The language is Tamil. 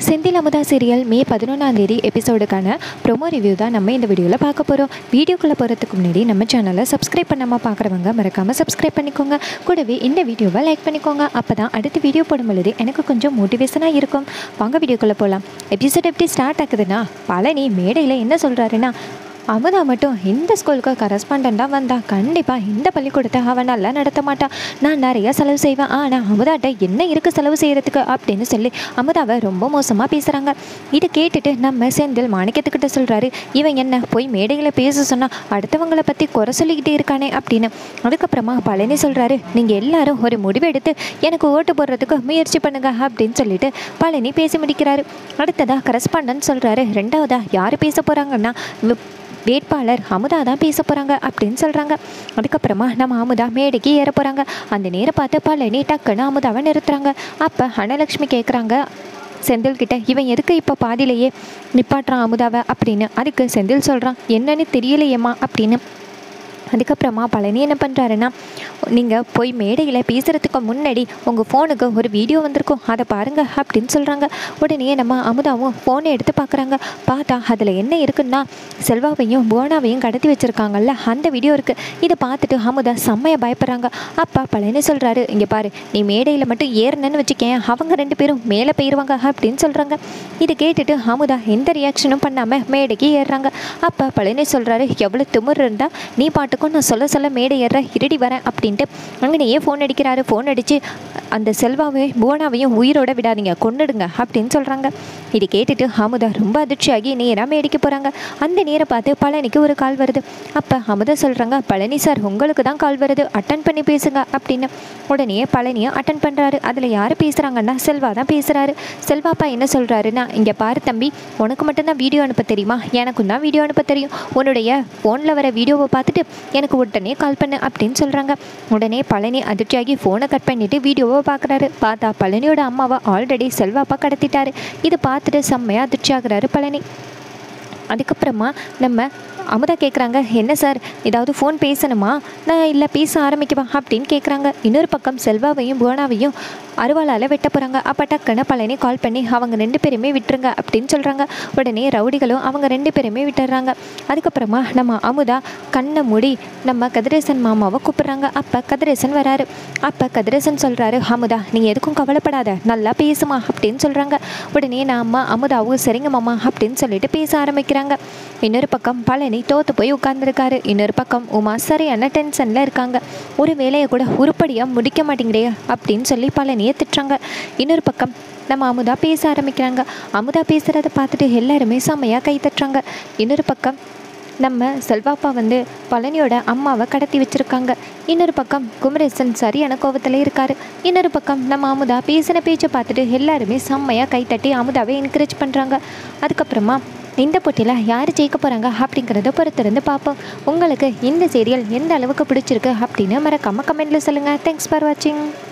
செந்தில் அமுதா சீரியல் மே பதினொன்றாம் தேதி எபிசோடுக்கான ப்ரோமோ ரிவ்யூ தான் நம்ம இந்த வீடியோவில் பார்க்க போகிறோம் வீடியோக்குள்ளே போகிறதுக்கு முன்னாடி நம்ம சேனலை சப்ஸ்கிரைப் பண்ணாமல் பார்க்குறவங்க மறக்காமல் சப்ஸ்கிரைப் பண்ணிக்கோங்க கூடவே இந்த வீடியோவை லைக் பண்ணிக்கோங்க அப்போ தான் அடுத்த வீடியோ போடும் பொழுது எனக்கு கொஞ்சம் மோட்டிவேஷனாக இருக்கும் வாங்க வீடியோக்குள்ளே போகலாம் எபிசோட் எப்படி ஸ்டார்ட் ஆகுதுன்னா பழனி மேடையில் என்ன சொல்கிறாருன்னா அமுதா மட்டும் இந்த ஸ்கூலுக்கு கரஸ்பாண்டாக வந்தா கண்டிப்பாக இந்த பள்ளிக்கூடத்தை அவன் நல்லா நடத்த மாட்டான் நான் நிறைய செலவு செய்வேன் ஆனால் அமுதாட்ட என்ன இருக்குது செலவு செய்கிறதுக்கு அப்படின்னு சொல்லி அமுதாவை ரொம்ப மோசமாக பேசுகிறாங்க இதை கேட்டுட்டு நம்ம செந்தில் மாணிக்கத்துக்கிட்ட சொல்கிறாரு இவன் என்ன போய் மேடையில் பேச சொன்னால் அடுத்தவங்களை பற்றி குறை சொல்லிக்கிட்டே இருக்கானே அப்படின்னு அதுக்கப்புறமா பழனி சொல்கிறாரு நீங்கள் எல்லாரும் ஒரு முடிவு எடுத்து எனக்கு ஓட்டு போடுறதுக்கு முயற்சி பண்ணுங்க அப்படின்னு சொல்லிட்டு பழனி பேசி முடிக்கிறாரு அடுத்ததா கரஸ்பாண்டன் சொல்கிறாரு ரெண்டாவதா யார் பேச போகிறாங்கன்னா வேட்பாளர் அமுதா தான் பேச போகிறாங்க அப்படின்னு சொல்கிறாங்க அதுக்கப்புறமா நம்ம அமுதா மேடைக்கு ஏற போகிறாங்க அந்த நேரம் பார்த்து பழனி டக்குன்னு அமுதாவை நிறுத்துறாங்க அப்போ அனலக்ஷ்மி கேட்குறாங்க செந்தில் கிட்ட இவன் எதுக்கு இப்போ பாதியிலேயே நிப்பாட்டுறான் அமுதாவை அப்படின்னு அதுக்கு செந்தில் சொல்கிறான் என்னன்னு தெரியலையேம்மா அப்படின்னு அதுக்கப்புறமா பழனி என்ன பண்ணுறாருன்னா நீங்கள் போய் மேடையில் பேசுகிறதுக்கு முன்னாடி உங்கள் ஃபோனுக்கு ஒரு வீடியோ வந்திருக்கும் அதை பாருங்கள் அப்படின்னு சொல்கிறாங்க உடனே நம்ம அமுதாவும் ஃபோனை எடுத்து பார்க்குறாங்க பார்த்தா அதில் என்ன இருக்குன்னா செல்வாவையும் புவனாவையும் கடத்தி வச்சுருக்காங்கல்ல அந்த வீடியோ இருக்குது இதை பார்த்துட்டு அமுதா செம்மையாக பயப்படுறாங்க அப்பா பழனி சொல்கிறாரு இங்கே பாரு நீ மேடையில் மட்டும் ஏறினன்னு வச்சுக்கேன் அவங்க ரெண்டு பேரும் மேலே போயிடுவாங்க அப்படின்னு சொல்கிறாங்க இதை கேட்டுட்டு அமுதா எந்த ரியாக்ஷனும் பண்ணாமல் மேடைக்கு ஏறுறாங்க அப்போ பழனி சொல்கிறாரு எவ்வளோ திமிர் இருந்தால் நீ பாட்டுக்கும் நான் சொல்ல சொல்ல மேடை ஏற இருடி வரேன் அப்படின்ட்டு அங்கனையே ஃபோன் அடிக்கிறாரு ஃபோன் அடித்து அந்த செல்வாவையும் புவனாவையும் உயிரோட விடாதீங்க கொன்னுடுங்க அப்படின்னு சொல்கிறாங்க இது கேட்டுட்டு அமுதா ரொம்ப அதிர்ச்சியாகி நேராக மேடைக்கு போகிறாங்க அந்த நேரம் பார்த்து பழனிக்கு ஒரு கால் வருது அப்போ அமுதா சொல்கிறாங்க பழனி சார் உங்களுக்கு தான் கால் வருது அட்டன் பண்ணி பேசுங்க அப்படின்னு உடனே பழனியை அட்டன் பண்ணுறாரு அதில் யார் பேசுகிறாங்கன்னா செல்வா தான் பேசுகிறாரு செல்வாப்பா என்ன சொல்கிறாருன்னா இங்கே பாரு தம்பி உனக்கு மட்டும்தான் வீடியோ அனுப்ப தெரியுமா எனக்கும் தான் வீடியோ அனுப்ப தெரியும் உன்னுடைய ஃபோனில் வர வீடியோவை பார்த்துட்டு எனக்கு உடனே கால் பண்ணு அப்படின்னு சொல்கிறாங்க உடனே பழனி அதிர்ச்சியாகி ஃபோனை கட் பண்ணிவிட்டு வீடியோவை பார்க்குறாரு பார்த்தா பழனியோட அம்மாவை ஆல்ரெடி செல்வாப்பா கடத்திட்டாரு இது பார்த்துட்டு செம்மையாக அதிர்ச்சி ஆகுறாரு பழனி அதுக்கப்புறமா நம்ம அமுதா கேட்குறாங்க என்ன சார் ஏதாவது ஃபோன் பேசணுமா நான் இல்லை பேச ஆரம்பிக்கவா அப்படின்னு கேட்குறாங்க இன்னொரு பக்கம் செல்வாவையும் புவனாவையும் அருவாளால் வெட்ட போகிறாங்க அப்போ டக்குன்னு பழனி கால் பண்ணி அவங்க ரெண்டு பேருமே விட்டுருங்க அப்படின்னு சொல்கிறாங்க உடனே ரவுடிகளும் அவங்க ரெண்டு பேருமே விட்டுடுறாங்க அதுக்கப்புறமா நம்ம அமுதா கண்ணை மூடி நம்ம கதிரேசன் மாமாவை கூப்பிட்றாங்க அப்போ கதிரேசன் வராரு அப்போ கதிரேசன் சொல்கிறாரு அமுதா நீங்கள் எதுக்கும் கவலைப்படாத நல்லா பேசுமா அப்படின்னு சொல்கிறாங்க உடனே நான் அம்மா அமுதாவும் சரிங்க மாமா அப்படின்னு சொல்லிட்டு பேச ஆரம்பிக்கிறாங்க இன்னொரு பக்கம் பழனி தோத்து போய் உட்கார்ந்துருக்காரு இன்னொரு பக்கம் உமா சரியான டென்ஷனில் இருக்காங்க ஒரு வேலையை கூட உருப்படியாக முடிக்க மாட்டேங்கிறே அப்படின்னு சொல்லி பழனியை திட்டுறாங்க இன்னொரு பக்கம் நம்ம அமுதா பேச ஆரம்பிக்கிறாங்க அமுதா பேசுகிறத பார்த்துட்டு எல்லாருமே செம்மையாக கை தட்டுறாங்க இன்னொரு பக்கம் நம்ம செல்வாப்பா வந்து பழனியோட அம்மாவை கடத்தி வச்சுருக்காங்க இன்னொரு பக்கம் குமரேசன் சரியான கோவத்தில் இருக்கார் இன்னொரு பக்கம் நம்ம அமுதா பேசின பேச்சை பார்த்துட்டு எல்லாருமே செம்மையாக கைத்தட்டி அமுதாவை என்கரேஜ் பண்ணுறாங்க அதுக்கப்புறமா இந்த போட்டியில் யார் ஜெயிக்க போகிறாங்க அப்படிங்கிறத பொறுத்திருந்து பார்ப்போம் உங்களுக்கு இந்த சீரியல் எந்த அளவுக்கு பிடிச்சிருக்கு அப்படின்னு மறக்காமல் கமெண்ட்டில் சொல்லுங்கள் தேங்க்ஸ் ஃபார் வாட்சிங்